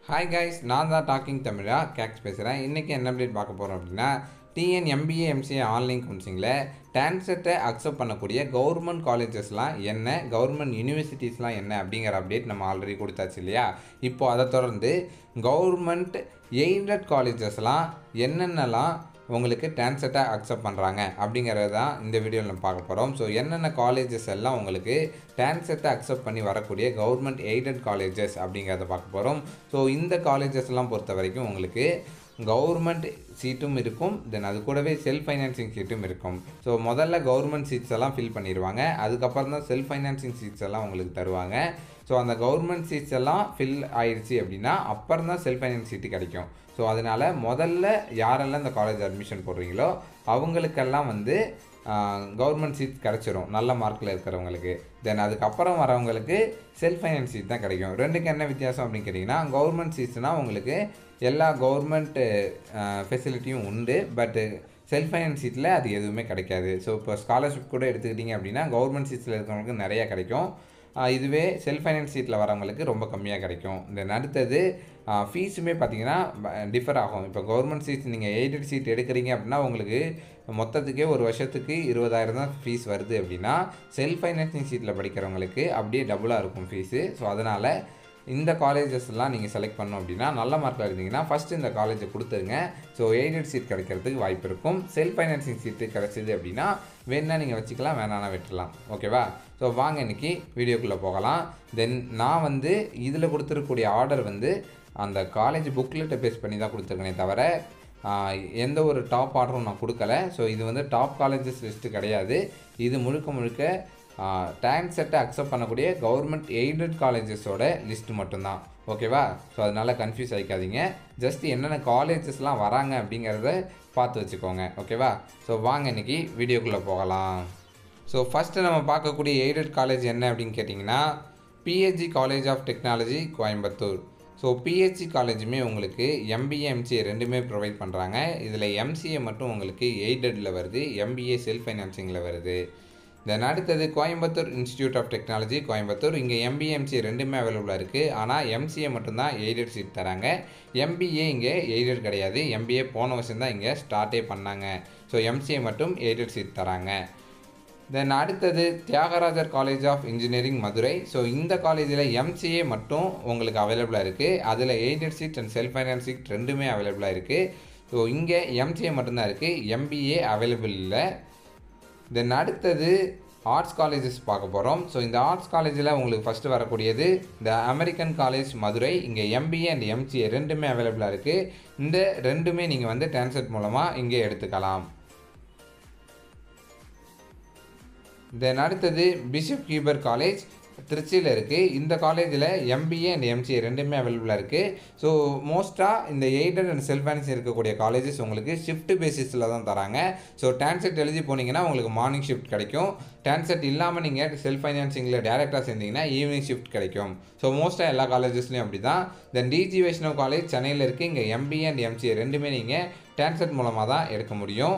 hi guys நான் தான் docking தமிழா கேக்ஸ் பேசுகிறேன் இன்றைக்கி என்ன அப்டேட் பார்க்க போகிறோம் அப்படின்னா டிஎன் எம்பிஏ எம்சிஏ ஆன்லைன் கவுன்சிலிங்கில் டான்செட்டை அக்செப்ட் பண்ணக்கூடிய கவர்மெண்ட் காலேஜஸ்லாம் என்ன கவர்மெண்ட் யூனிவர்சிட்டிஸ்லாம் என்ன அப்படிங்கிற அப்டேட் நம்ம ஆல்ரெடி கொடுத்தாச்சு இல்லையா இப்போ அதை தொடர்ந்து கவர்மெண்ட் எய்டட் காலேஜஸ்லாம் என்னென்னலாம் உங்களுக்கு டான்செட்டை அக்செப்ட் பண்ணுறாங்க அப்படிங்கிறது தான் இந்த வீடியோவில் நம்ம பார்க்க போகிறோம் ஸோ என்னென்ன காலேஜஸ் எல்லாம் உங்களுக்கு டான்செட்டை அக்செப்ட் பண்ணி வரக்கூடிய கவர்மெண்ட் எய்டட் காலேஜஸ் அப்படிங்கிறத பார்க்க போகிறோம் ஸோ இந்த காலேஜஸ் எல்லாம் பொறுத்த வரைக்கும் உங்களுக்கு கவர்மெண்ட் சீட்டும் இருக்கும் தென் அது கூடவே செல்ஃப் ஃபைனான்சிங் சீட்டும் இருக்கும் ஸோ முதல்ல கவர்மெண்ட் சீட்ஸ் எல்லாம் ஃபில் பண்ணிடுவாங்க அதுக்கப்புறம் தான் செல்ஃப் ஃபைனான்சிங் சீட்ஸ் எல்லாம் உங்களுக்கு தருவாங்க ஸோ அந்த கவர்மெண்ட் சீட்ஸ் எல்லாம் ஃபில் ஆயிடுச்சு அப்படின்னா அப்புறம் தான் செல்ஃப் ஃபைனான்ஸ் சீட்டு கிடைக்கும் ஸோ அதனால் முதல்ல யாரெல்லாம் இந்த காலேஜ் அட்மிஷன் போடுறீங்களோ அவங்களுக்கெல்லாம் வந்து கவர்மெண்ட் சீட் கிடச்சிரும் நல்ல மார்க்கில் இருக்கிறவங்களுக்கு தென் அதுக்கப்புறம் வரவங்களுக்கு செல்ஃப் ஃபைனான்ஸ் சீட் தான் கிடைக்கும் ரெண்டுக்கு என்ன வித்தியாசம் அப்படின்னு கேட்டிங்கன்னா கவர்மெண்ட் சீட்ஸ்னால் உங்களுக்கு எல்லா கவர்மெண்ட் ஃபெசிலிட்டியும் உண்டு பட்டு செல்ஃப் ஃபைனான்ஸ் சீட்டில் அது எதுவுமே கிடைக்காது ஸோ இப்போ ஸ்காலர்ஷிப் கூட எடுத்துக்கிட்டிங்க அப்படின்னா கவர்மெண்ட் சீட்ஸில் இருக்கிறவங்களுக்கு நிறையா கிடைக்கும் இதுவே செல்ஃப் ஃபைனான்ஸ் சீட்டில் வரவங்களுக்கு ரொம்ப கம்மியாக கிடைக்கும் தென் அடுத்தது ஃபீஸுமே பார்த்தீங்கன்னா டிஃபர் ஆகும் இப்போ கவர்மெண்ட் சீட் நீங்கள் எய்டட் சீட் எடுக்கிறீங்க அப்படின்னா உங்களுக்கு மொத்தத்துக்கே ஒரு வருஷத்துக்கு இருபதாயிரம் தான் ஃபீஸ் வருது அப்படின்னா செல்ஃப் ஃபைனான்சிங் சீட்டில் படிக்கிறவங்களுக்கு அப்படியே டபுளாக இருக்கும் ஃபீஸு ஸோ அதனால் இந்த காலேஜஸ்லாம் நீங்கள் செலக்ட் பண்ணோம் அப்படின்னா நல்ல மார்க்கில் இருந்தீங்கன்னா ஃபஸ்ட்டு இந்த காலேஜை கொடுத்துருங்க ஸோ எய்டட் சீட் கிடைக்கிறதுக்கு வாய்ப்பு இருக்கும் செல்ஃப் ஃபைனான்சிங் சீட்டு கிடச்சிது அப்படின்னா வேணால் நீங்கள் வச்சுக்கலாம் வேணானா விட்டுடலாம் ஓகேவா ஸோ வாங்க இன்றைக்கி வீடியோக்குள்ளே போகலாம் தென் நான் வந்து இதில் கொடுத்துருக்கக்கூடிய ஆர்டர் வந்து அந்த காலேஜ் புக்லெட்டை பேஸ் பண்ணி தான் கொடுத்துருக்கேனே தவிர எந்த ஒரு டாப் ஆர்டரும் நான் கொடுக்கல ஸோ இது வந்து டாப் காலேஜஸ் லிஸ்ட்டு கிடையாது இது முழுக்க முழுக்க டைம் செட்டை அக்செப்ட் பண்ணக்கூடிய கவர்மெண்ட் எய்டட் காலேஜஸோட லிஸ்ட்டு மட்டும்தான் ஓகேவா ஸோ அதனால் கன்ஃபியூஸ் ஆகிக்காதீங்க ஜஸ்ட் என்னென்ன காலேஜஸ்லாம் வராங்க அப்படிங்கிறத பார்த்து வச்சுக்கோங்க ஓகேவா ஸோ வாங்க இன்றைக்கி வீடியோக்குள்ளே போகலாம் ஸோ ஃபஸ்ட்டு நம்ம பார்க்கக்கூடிய எய்டட் காலேஜ் என்ன அப்படின்னு கேட்டிங்கன்னா PSG college of technology Coimbatore so பிஹெச்சி காலேஜுமே உங்களுக்கு எம்பிஏ எம்சிஏ ரெண்டுமே ப்ரொவைட் பண்ணுறாங்க இதில் எம்சிஏ மட்டும் உங்களுக்கு எய்டடில் வருது எம்பிஏ செல்ஃப் ஃபைனான்சிங்கில் வருது தென் அடுத்தது Coimbatore institute of technology Coimbatore இங்கே எம்பிஏ எம்சிஏ ரெண்டுமே அவைலபிளாக இருக்குது ஆனால் எம்சிஏ மட்டும்தான் எய்டட் சீட் தராங்க எம்பிஏ இங்கே எய்டட் கிடையாது எம்பிஏ போன வருஷம் தான் இங்கே ஸ்டார்ட்டே பண்ணாங்க ஸோ எம்சிஏ மட்டும் எய்டட் சீட் தராங்க தென் அடுத்தது Thiagarajar college of engineering Madurai so இந்த காலேஜில் எம்சிஏ மட்டும் உங்களுக்கு அவைலபிளாக இருக்குது அதில் aided seat and self finance seat ரெண்டுமே அவைலபிளாக இருக்குது ஸோ இங்கே எம்சிஏ மட்டும்தான் இருக்குது எம்பிஏ அவைலபிள் இல்லை தென் அடுத்தது ஆர்ட்ஸ் காலேஜஸ் பார்க்க போகிறோம் ஸோ இந்த ஆர்ட்ஸ் காலேஜில் உங்களுக்கு ஃபஸ்ட்டு வரக்கூடியது இந்த அமெரிக்கன் காலேஜ் மதுரை இங்கே எம்பிஏ அண்ட் எம்சிஏ ரெண்டுமே அவைலபிளாக இருக்குது இந்த ரெண்டுமே நீங்கள் வந்து டிரான்ஸ்ஃபர் மூலமாக இங்கே எடுத்துக்கலாம் தென் அடுத்தது பிஷப் கீபர் காலேஜ் திருச்சியில் இருக்குது இந்த காலேஜில் எம்பிஏ அண்ட் எம்சிஏ ரெண்டுமே அவைலபிளாக இருக்குது ஸோ மோஸ்ட்டாக இந்த எய்டட் அண்ட் செல்ஃப் ஃபைனான்ஸ் இருக்கக்கூடிய காலேஜஸ் உங்களுக்கு ஷிஃப்ட் பேசிஸில் தான் தராங்க ஸோ டான்செட் எழுதி போனீங்கன்னா உங்களுக்கு மார்னிங் ஷிஃப்ட் கிடைக்கும் டான்செட் இல்லாமல் நீங்கள் செல்ஃப் ஃபைனான்சிங்கில் டேரெக்டாக சேர்ந்தீங்கன்னா ஈவினிங் ஷிஃப்ட் கிடைக்கும் ஸோ மோஸ்ட்டாக எல்லா காலேஜஸ்லையும் அப்படி தான் தென் டிஜி வைஷ்ணவ் காலேஜ் சென்னையில் இருக்குது இங்கே எம்பிஏ அண்ட் எம்சிஏ ரெண்டுமே நீங்கள் டான்செட் மூலமாக தான் எடுக்க முடியும்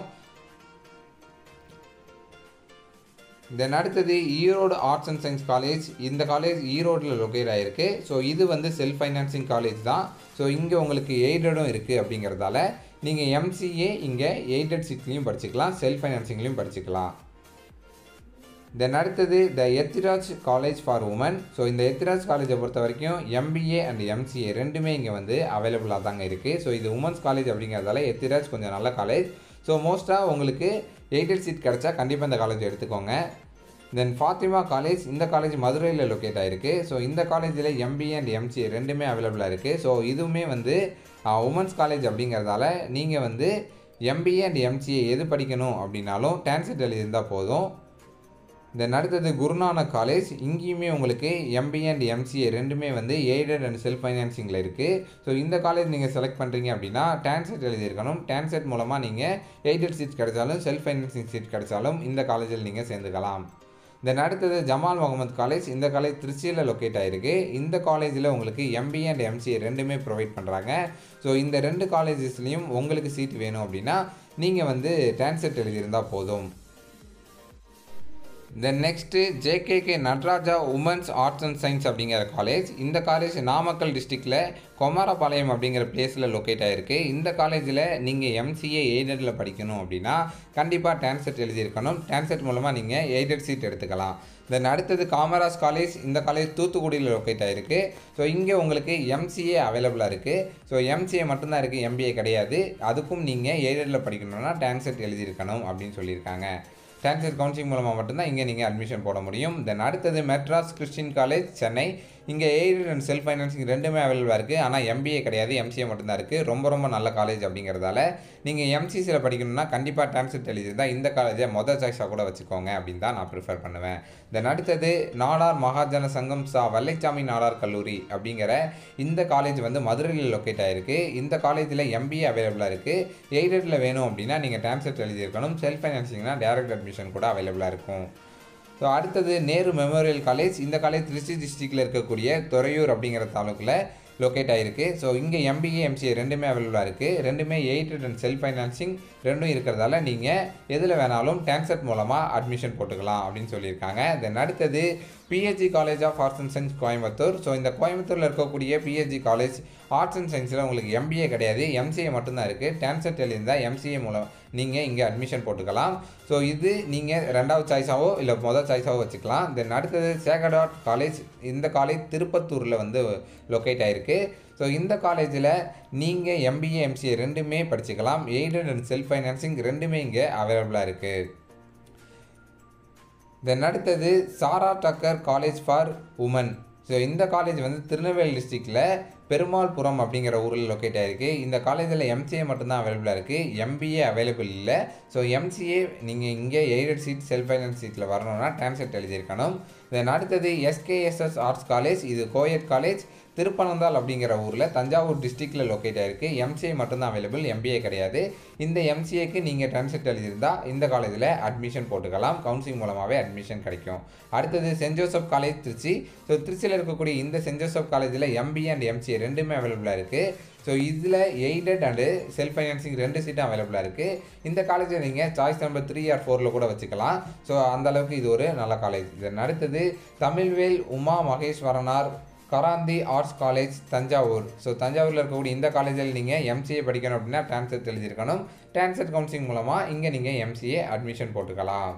தென் அடுத்தது Erode arts and science college இந்த காலேஜ் ஈரோடில் லொக்கேட் ஆகிருக்கு ஸோ இது வந்து செல்ஃப் ஃபைனான்சிங் காலேஜ் தான் ஸோ இங்கே உங்களுக்கு எய்டடும் இருக்குது அப்படிங்கிறதால நீங்கள் எம்சிஏ இங்கே எய்டட் சீட்லேயும் படிச்சுக்கலாம் செல்ஃப் ஃபைனான்சிங்லேயும் படிச்சுக்கலாம் தென் அடுத்தது the Ethiraj college for women so இந்த எத்திராஜ் காலேஜை பொறுத்த வரைக்கும் எம்பிஏ அண்ட் எம்சிஏ ரெண்டுமே இங்கே வந்து அவைலபிளாக தாங்க இருக்குது ஸோ இது உமன்ஸ் காலேஜ் அப்படிங்கிறதால எத்திராஜ் கொஞ்சம் நல்ல காலேஜ் ஸோ மோஸ்ட்டாக உங்களுக்கு எய்டட் சீட் கிடச்சா கண்டிப்பாக இந்த காலேஜ் எடுத்துக்கோங்க தென் ஃபாத்திமா காலேஜ் இந்த காலேஜ் மதுரையில் லொக்கேட் ஆகிருக்கு ஸோ இந்த காலேஜில் எம்பிஏ அண்ட் எம்சிஏ ரெண்டுமே அவைலபிளாக இருக்குது ஸோ இதுவுமே வந்து உமன்ஸ் காலேஜ் அப்படிங்கிறதால நீங்கள் வந்து எம்பிஏ அண்ட் எம்சிஏ எது படிக்கணும் அப்படின்னாலும் டான்செட் எழுதியிருந்தால் போதும் தென் அடுத்தது குருநானக் காலேஜ் இங்கேயுமே உங்களுக்கு எம்பிஏ அண்ட் எம்சிஏ ரெண்டுமே வந்து எய்டட் அண்ட் செல்ஃப் ஃபைனான்சிங்கில் இருக்குது ஸோ இந்த காலேஜ் நீங்கள் செலக்ட் பண்ணுறீங்க அப்படின்னா டான்செட் எழுதியிருக்கணும் டான்செட் மூலமாக நீங்கள் எய்டட் சீட் கிடைச்சாலும் செல்ஃப் ஃபைனான்சிங் சீட் கிடைச்சாலும் இந்த காலேஜில் நீங்கள் சேர்ந்துக்கலாம் தென் அடுத்தது ஜமால் முகமது காலேஜ் இந்த காலேஜ் திருச்சியில் லொக்கேட் ஆகிருக்கு இந்த காலேஜில் உங்களுக்கு எம்பிஏ அண்ட் எம்சிஏ ரெண்டுமே ப்ரொவைட் பண்ணுறாங்க ஸோ இந்த ரெண்டு காலேஜஸ்லேயும் உங்களுக்கு சீட் வேணும் அப்படின்னா நீங்கள் வந்து டான்செட் எழுதியிருந்தால் போதும் then next JKK Nataraja women's arts and science அப்படிங்கிற காலேஜ் இந்த காலேஜ் நாமக்கல் டிஸ்ட்ரிக்டில் கொமாரபாளையம் அப்படிங்கிற பிளேஸில் லொக்கேட் ஆகிருக்கு இந்த காலேஜில் நீங்கள் எம்சிஏ எய்டடில் படிக்கணும் அப்படின்னா கண்டிப்பாக டான்செட் எழுதியிருக்கணும் டான்செட் மூலமாக நீங்கள் எய்டட் சீட் எடுத்துக்கலாம் தென் அடுத்தது காமராஜ் காலேஜ் இந்த காலேஜ் தூத்துக்குடியில் லொக்கேட் ஆகிருக்கு ஸோ இங்கே உங்களுக்கு எம்சிஏ அவைலபிளாக இருக்குது ஸோ எம்சிஏ மட்டும்தான் இருக்குது எம்பிஏ கிடையாது அதுக்கும் நீங்கள் எய்டடில் படிக்கணும்னா டான்செட் எழுதியிருக்கணும் அப்படின்னு சொல்லியிருக்காங்க டான்செட் கவுன்சிலிங் மூலமாக மட்டும்தான் இங்கே நீங்கள் அட்மிஷன் போட முடியும் தென் அடுத்தது மெட்ராஸ் கிறிஸ்டின் காலேஜ் சென்னை இங்கே எய்டட் அண்ட் செல்ஃப் ஃபைனான்சிங் ரெண்டுமே அவைலபிளாக இருக்குது ஆனால் எம்பிஏ கிடையாது எம்சிஏ மட்டும்தான் இருக்குது ரொம்ப ரொம்ப நல்ல காலேஜ் அப்படிங்கிறதால நீங்கள் எம்சிசியில் படிக்கணும்னா கண்டிப்பாக டான்செட் எழுதியிருந்தால் இந்த காலேஜை மொதல் சாய்ஸாக கூட வச்சுக்கோங்க அப்படின்னு தான் நான் ப்ரிஃபர் பண்ணுவேன் தென் அடுத்தது நாடார் மகாஜன சங்கம் சா வல்லைச்சாமி நாடார் கல்லூரி அப்படிங்கிற இந்த காலேஜ் வந்து மதுரையில் லொக்கேட் ஆகிருக்கு இந்த காலேஜில் எம்பிஏ அவைலபிளாக இருக்குது எய்டடில் வேணும் அப்படின்னா நீங்கள் டான்செட் எழுதியிருக்கணும் செல்ஃப் ஃபைனான்சிங்னா டேரக்ட் அட்மிஷன் கூட அவைலபிளாக இருக்கும் ஸோ அடுத்தது நேரு மெமோரியல் காலேஜ் இந்த காலேஜ் திருச்சி டிஸ்ட்ரிக்டில் இருக்கக்கூடிய துறையூர் அப்படிங்கிற தாலுக்கில் லொக்கேட் ஆகிருக்கு ஸோ இங்கே எம்பிஏ எம்சிஏ ரெண்டுமே அவைலபிளாக இருக்குது ரெண்டுமே எய்டட் அண்ட் செல்ஃப் ஃபைனான்சிங் ரெண்டும் இருக்கிறதால நீங்கள் எதில் வேணாலும் டான்செட் மூலமாக அட்மிஷன் போட்டுக்கலாம் அப்படின்னு சொல்லியிருக்காங்க தென் அடுத்தது BHC college of arts and science Coimbatore so இந்த கோயம்புத்தூரில் இருக்கக்கூடிய பிஹெச்சி காலேஜ் ஆர்ட்ஸ் அண்ட் சயின்ஸில் உங்களுக்கு எம்பிஏ கிடையாது எம்சிஏ மட்டும்தான் இருக்குது டான்செட் எழுதியிருந்தால் எம்சிஏ மூலம் நீங்கள் இங்கே அட்மிஷன் போட்டுக்கலாம் ஸோ இது நீங்கள் ரெண்டாவது சாய்ஸாவோ இல்லை மொதல் சாய்ஸாவோ வச்சுக்கலாம் தென் அடுத்தது சேகடாட் காலேஜ் இந்த காலேஜ் திருப்பத்தூரில் வந்து லொக்கேட் ஆகிருக்கு ஸோ இந்த காலேஜில் நீங்கள் எம்பிஏ எம்சிஏ ரெண்டுமே படிச்சுக்கலாம் எய்டட் அண்ட் செல்ஃப் ஃபைனான்சிங் ரெண்டுமே இங்கே அவைலபிளாக இருக்குது தென் அடுத்தது Sarah Tucker college for women so இந்த காலேஜ் வந்து திருநெல்வேலி டிஸ்ட்ரிக்டில் பெருமாள்புரம் அப்படிங்கிற ஊரில் லொக்கேட் ஆகிருக்கு இந்த காலேஜில் எம்சிஏ மட்டும்தான் அவைலபிளாக இருக்குது எம்பிஏ அவைலபிள் இல்லை ஸோ எம்சிஏ நீங்கள் இங்கே எய்டட் சீட் செல்ஃப் ஃபைனான்ஸ் சீட்டில் வரணும்னா டான்செட் எழுதியிருக்கணும் தென் அடுத்தது எஸ்கேஎஸ்எஸ் ஆர்ட்ஸ் காலேஜ் இது கோயட் காலேஜ் திருப்பனந்தாள் அப்படிங்கிற ஊரில் தஞ்சாவூர் டிஸ்ட்ரிக்டில் லொக்கேட் ஆகிருக்கு எம்சிஏ மட்டும்தான் அவைலபிள் எம்பிஏ கிடையாது இந்த எம்சிஏக்கு நீங்கள் ட்ரான்ஸ்ஃபர் எழுதியிருந்தால் இந்த காலேஜில் அட்மிஷன் போட்டுக்கலாம் கவுன்சிலிங் மூலமாகவே அட்மிஷன் கிடைக்கும் அடுத்தது saint Joseph college Trichy so திருச்சியில் இருக்கக்கூடிய இந்த சென்ட் ஜோசப் காலேஜில் எம்பிஏ அண்ட் எம்சிஏ ரெண்டுமே அவைலபிளாக இருக்குது ஸோ இதில் எய்டட் அண்டு செல்ஃப் ஃபைனான்சிங் ரெண்டு சீட்டும் அவைலபிளாக இருக்குது இந்த காலேஜில் நீங்கள் சாய்ஸ் நம்பர் த்ரீ ஆர் ஃபோரில் கூட வச்சுக்கலாம் ஸோ அந்த அளவுக்கு இது ஒரு நல்ல காலேஜ் இதன் அடுத்தது Thamizhavel Uma Maheswaranar Karanthai arts college Thanjavur so தஞ்சாவூரில் இருக்கக்கூடிய இந்த காலேஜில் நீங்கள் எம்சிஏ படிக்கணும் அப்படின்னா டான்செட் எழுதியிருக்கணும் டான்செட் கவுன்சிலிங் மூலமாக இங்கே நீங்கள் எம்சிஏ அட்மிஷன் போட்டுக்கலாம்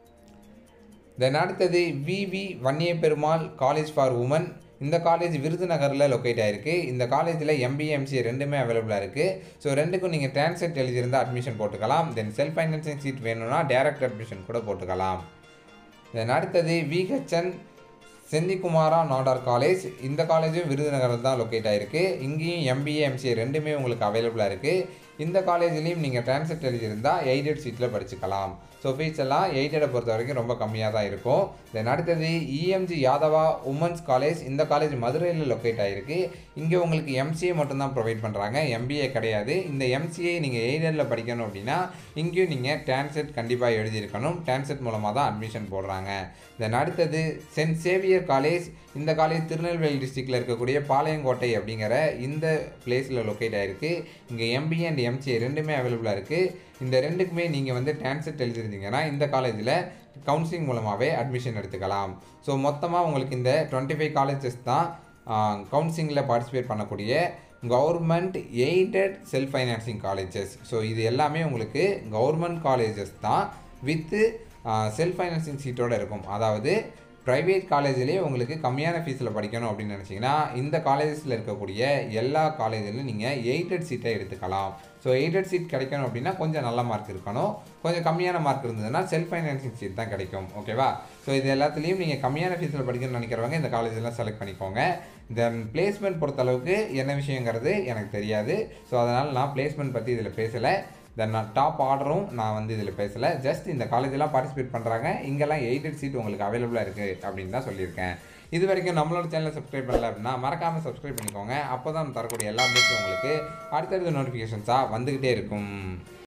தென் அடுத்தது VV Vanniya Perumal college for women இந்த காலேஜ் விருதுநகரில் லொக்கேட் ஆகிருக்கு இந்த காலேஜில் எம்பிஏ எம்சிஏ ரெண்டுமே அவைலபிளாக இருக்குது ஸோ ரெண்டுக்கும் நீங்கள் ட்ரான்ஸ்ஃபர் எழுதியிருந்தால் அட்மிஷன் போட்டுக்கலாம் தென் செல்ஃப் ஃபைனான்சிங் சீட் வேணும்னா டேரக்ட் அட்மிஷன் கூட போட்டுக்கலாம் தென் அடுத்தது விஹெச்என் செந்திக்குமாரா நாடார் காலேஜ் இந்த காலேஜும் விருதுநகரில் தான் லொக்கேட் ஆகிருக்கு இங்கேயும் எம்பிஏ எம்சிஏ ரெண்டுமே உங்களுக்கு அவைலபிளாக இருக்குது இந்த காலேஜ்லேயும் நீங்கள் ட்ரான்ஸ்ஃபர் எழுதியிருந்தால் எய்டட் சீட்டில் படிச்சுக்கலாம் ஸோ ஃபீஸ் எல்லாம் எய்டடை பொறுத்த வரைக்கும் ரொம்ப கம்மியாக தான் இருக்கும் தென் அடுத்தது இஎம்ஜி யாதவா உமன்ஸ் காலேஜ் இந்த காலேஜ் மதுரையில் லொக்கேட் ஆகிருக்கு இங்கே உங்களுக்கு எம்சிஏ மட்டும்தான் ப்ரொவைட் பண்ணுறாங்க எம்பிஏ கிடையாது இந்த எம்சிஏ நீங்கள் எய்டடில் படிக்கணும் அப்படின்னா இங்கேயும் நீங்கள் டான்செட் கண்டிப்பாக எழுதியிருக்கணும் டான்செட் மூலமாக தான் அட்மிஷன் போடுறாங்க தென் அடுத்தது சென்ட் சேவியர் காலேஜ் இந்த காலேஜ் திருநெல்வேலி டிஸ்ட்ரிக்டில் இருக்கக்கூடிய பாளையங்கோட்டை அப்படிங்கிற இந்த பிளேஸில் லொக்கேட் ஆகிருக்கு இங்கே எம்பிஏ அண்ட் எம்சிஏ ரெண்டுமே அவைலபிளாக இருக்குது இந்த ரெண்டுக்குமே நீங்கள் வந்து டான்செட் எழுதிருந்தீங்கன்னா இந்த காலேஜில் கவுன்சிலிங் மூலமாகவே அட்மிஷன் எடுத்துக்கலாம் ஸோ மொத்தமாக உங்களுக்கு இந்த டுவெண்ட்டி ஃபைவ் காலேஜஸ் தான் கவுன்சிலிங்கில் பார்ட்டிசிபேட் பண்ணக்கூடிய government aided self financing colleges so இது எல்லாமே உங்களுக்கு கவர்மெண்ட் காலேஜஸ் தான் வித்து செல்ஃப் ஃபைனான்சிங் சீட்டோடு இருக்கும் அதாவது ப்ரைவேட் காலேஜ்லேயே உங்களுக்கு கம்மியான ஃபீஸில் படிக்கணும் அப்படின்னு நினச்சிங்கன்னா இந்த காலேஜஸில் இருக்கக்கூடிய எல்லா காலேஜிலும் நீங்கள் எய்டட் சீட்டை எடுத்துக்கலாம் ஸோ எய்டட் சீட் கிடைக்கணும் அப்படின்னா கொஞ்சம் நல்ல மார்க் இருக்கணும் கொஞ்சம் கம்மியான மார்க் இருந்ததுன்னா செல்ஃப் ஃபைனான்சிங் சீட் தான் கிடைக்கும் ஓகேவா ஸோ இது எல்லாத்துலேயும் நீங்கள் கம்மியான ஃபீஸில் படிக்கணும்னு நினைக்கிறவங்க இந்த காலேஜெல்லாம் செலக்ட் பண்ணிக்கோங்க தென் பிளேஸ்மெண்ட் பொறுத்தளவுக்கு என்ன விஷயங்கிறது எனக்கு தெரியாது ஸோ அதனால் நான் பிளேஸ்மெண்ட் பற்றி இதில் பேசலை தென் நான் டாப் ஆர்டரும் நான் வந்து இதில் பேசலை ஜஸ்ட் இந்த காலேஜெல்லாம் பார்ட்டிசிபேட் பண்ணுறாங்க இங்கெல்லாம் எய்டட் சீட் உங்களுக்கு அவைலபிளாக இருக்குது அப்படின்னு தான் சொல்லியிருக்கேன் இது வரைக்கும் நம்மளோட சேனலை சப்ஸ்கிரைப் பண்ணல அப்படின்னா மறக்காமல் சப்ஸ்கிரைப் பண்ணிக்கோங்க அப்போ தான் தரக்கூடிய எல்லா அப்டேட்ஸும் உங்களுக்கு அடுத்தடுத்த நோட்டிஃபிகேஷன்ஸாக வந்துக்கிட்டே இருக்கும்